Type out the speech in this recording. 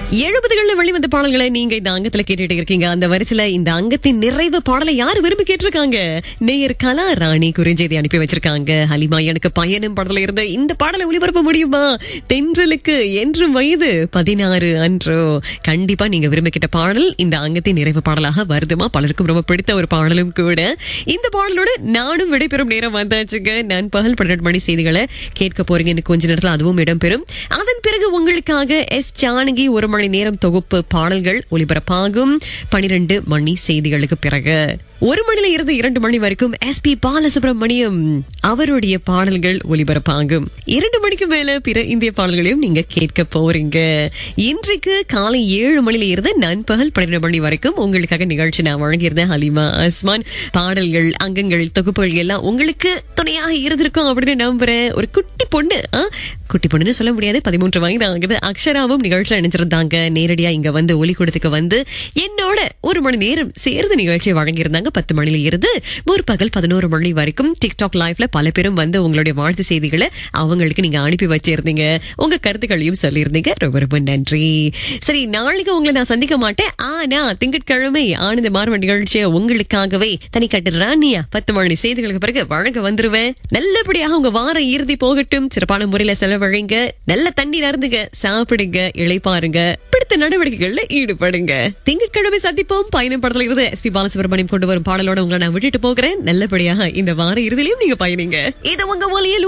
எழுபதுகள்ல வெளிவந்த பாடல்களை நீங்க இந்த அங்கத்துல கேட்டுட்டு இருக்கீங்க அந்த வரிசையில இந்த அங்கத்தின் நிறைவு பாடலை யாரு விரும்பி கேட்டிருக்காங்க நேயர் கலா ராணி குறிஞ்செய்தி அனுப்பி வச்சிருக்காங்க ஹலிமா எனக்கு பயணம் படத்துல இருந்த இந்த பாடலை ஒளிபரப்ப முடியுமா தென்றலுக்கு என்றும் வயது பதினாறு அன்றோ கண்டிப்பா நீங்க விரும்பி கேட்ட பாடல் இந்த அங்கத்தின் நிறைவு பாடலாக வருதுமா பலருக்கும் ரொம்ப பிடித்த ஒரு பாடலும் கூட இந்த பாடலோட நானும் விடைபெறும் நேரம் வந்தாச்சுங்க நான் பகல் பன்னெண்டு மணி செய்திகளை கேட்க போறீங்க இன்னும் கொஞ்ச நேரத்துல அதுவும் இடம்பெறும் அதன் பிறகு உங்களுக்காக எஸ் ஜானகி ஒரு மணி நேரம் தொகுப்பு பாடல்கள் ஒளிபரப்பாகும் பனிரெண்டு மணி செய்திகளுக்கு பிறகு ஒரு மணில இருந்து இரண்டு மணி வரைக்கும் எஸ் பி பாலசுப்ரமணியம் அவருடைய பாடல்கள் ஒளிபரப்பாகும் இரண்டு மணிக்கு மேல பிற இந்திய பாடல்களையும் நீங்க கேட்க போறீங்க இன்றைக்கு காலை ஏழு மணில இருந்து நண்பகல் பன்னிரண்டு மணி வரைக்கும் உங்களுக்காக நிகழ்ச்சி நான் வழங்கியிருந்தேன் ஹலிமா அஸ்மான் பாடல்கள் அங்கங்கள் தொகுப்புகள் எல்லாம் உங்களுக்கு துணையாக இருந்திருக்கும் அப்படின்னு நம்புறேன் ஒரு குட்டி பொண்ணு ஆ? குட்டி பொண்ணுன்னு சொல்ல முடியாது பதிமூன்று வயது ஆகுது அக்ஷராவும் நிகழ்ச்சியில் நினைச்சிருந்தாங்க நேரடியா இங்க வந்து ஒலி கொடுத்துக்கு வந்து என்னோட ஒரு மணி நேரம் சேர்ந்து நிகழ்ச்சியை வழங்கியிருந்தாங்க பத்து மணில இருந்து முற்பகல் பதினோரு மணி வரைக்கும் டிக்டாக் லைவ்ல பல பேரும் வந்து உங்களுடைய வாழ்த்து செய்திகளை அவங்களுக்கு நீங்க அனுப்பி வச்சிருந்தீங்க உங்க கருத்துக்களையும் சொல்லியிருந்தீங்க ரொம்ப ரொம்ப நன்றி சரி நாளைக்கு உங்களை நான் சந்திக்க மாட்டேன் ஆனா திங்கட்கிழமை ஆனந்த மார்வ நிகழ்ச்சியை உங்களுக்காகவே தனிக்கட்டு ராணியா பத்து மணி செய்திகளுக்கு பிறகு வழங்க வந்துருவேன் நல்லபடியாக உங்க வார இறுதி போகட்டும் சிறப்பான முறையில செலவழிங்க நல்ல தண்ணீர் அருந்துங்க சாப்பிடுங்க இளைப்பாருங்க பிடித்த நடவடிக்கைகள்ல ஈடுபடுங்க திங்கட்கிழமை சந்திப்போம் பயணம் படத்துல இருந்து எஸ் பி பாலசுப்ரமணியம் கொண்டு வரும் பாடலோட உங்களை நான் விட்டுட்டு போகிறேன் நல்லபடியாக இந்த வார இறுதியிலையும் நீங்க பயணிங்க இது உங்க ஒலியில்